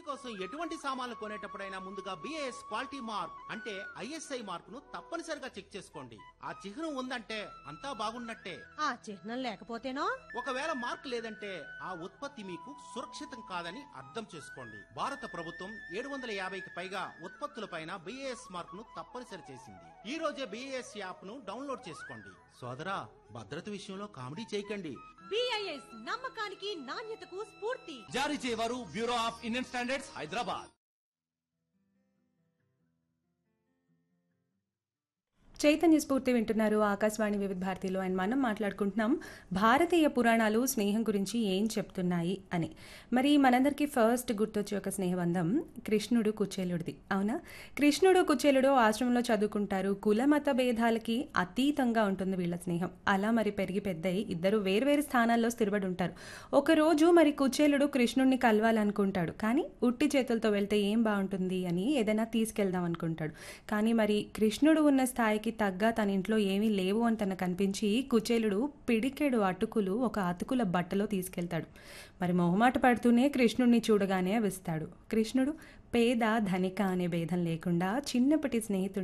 కోసం ఎటువంటి సామాన్లు కొనేటప్పుడైనా ముందుగా బిఏఎస్ క్వాలిటీ మార్క్ అంటే ఐఎస్ఐ మార్కును తప్పనిసరిగా చెక్ చేసుకోండి ఆ చిహ్నం ఉందంటే అంతా బాగున్నట్టే ఆ చిహ్నం లేకపోతేనో ఒకవేళ మార్క్ లేదంటే ఆ ఉత్పత్తి మీకు సురక్షితం కాదని అర్థం చేసుకోండి భారత ప్రభుత్వం ఏడు వందల యాభైకి పైగా ఉత్పత్తులపైన బిఏఎస్ మార్క్ ను తప్పనిసరి చేసింది ఈ రోజే బిఏఎస్ యాప్ ను డౌన్లోడ్ చేసుకోండి సోదరా భద్రత విషయంలో కామెడీ చేయకండి బిఐఎస్ నమ్మకానికి నాణ్యతకు స్ఫూర్తి జారీ చేయవారు bureau of Indian standards Hyderabad చైతన్య స్ఫూర్తి వింటున్నారు ఆకాశవాణి వివిధ భారతిలో అండ్ మనం మాట్లాడుకుంటున్నాం భారతీయ పురాణాలు స్నేహం గురించి ఏం చెప్తున్నాయి అని మరి మనందరికీ ఫస్ట్ గుర్తొచ్చే ఒక స్నేహబంధం కృష్ణుడు కుచేలుడిది అవునా కృష్ణుడు కుచేలుడు ఆశ్రమంలో చదువుకుంటారు కుల మత భేదాలకి అతీతంగా ఉంటుంది వీళ్ళ స్నేహం అలా మరి పెరిగి పెద్దయి ఇద్దరు వేర్వేరు స్థానాల్లో స్థిరపడి ఉంటారు ఒకరోజు మరి కుచేలుడు కృష్ణుడిని కలవాలనుకుంటాడు కానీ ఉట్టి చేతులతో వెళ్తే ఏం బాగుంటుంది అని ఏదైనా తీసుకెళ్దాం అనుకుంటాడు కానీ మరి కృష్ణుడు ఉన్న స్థాయికి తగ్గ తన ఇంట్లో ఏమీ లేవు అని తనకు అనిపించి కుచేలుడు పిడికెడు అటుకులు ఒక అతుకుల బట్టలో తీసుకెళ్తాడు మరి మొహమాట పడుతూనే కృష్ణుడిని చూడగానే అవిస్తాడు కృష్ణుడు పేద ధనిక అనే భేదం లేకుండా చిన్నప్పటి స్నేహితుడు